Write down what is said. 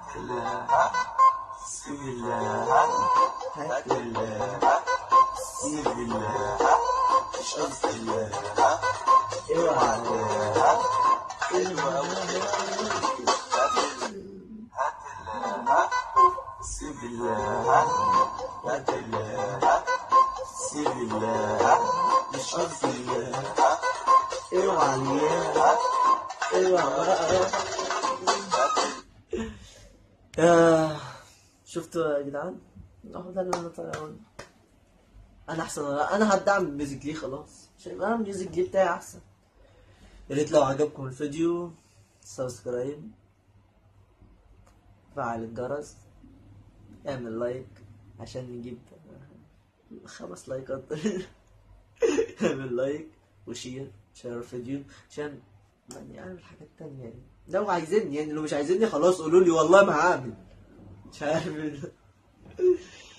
الله بسم الله هات الله بسم الله مش قصد الله اوعى الله بسم الله هات الله بسم الله مش قصد الله اوعى الله اوعى آه، شفتوا يا جدعان؟ اهو ده اللي انا طالع اقوله انا احسن ولا انا هدعم الميوزك ليه خلاص شايف انا الميوزك ليه بتاعي احسن يا ريت لو عجبكم الفيديو سبسكرايب فعل الجرس اعمل لايك عشان نجيب خمس لايكات اعمل لايك وشير شير الفيديو عشان يعني اعمل حاجات تانية يعني لو عايزيني يعني لو مش عايزيني خلاص قولوا لي والله ما هعمل مش عارف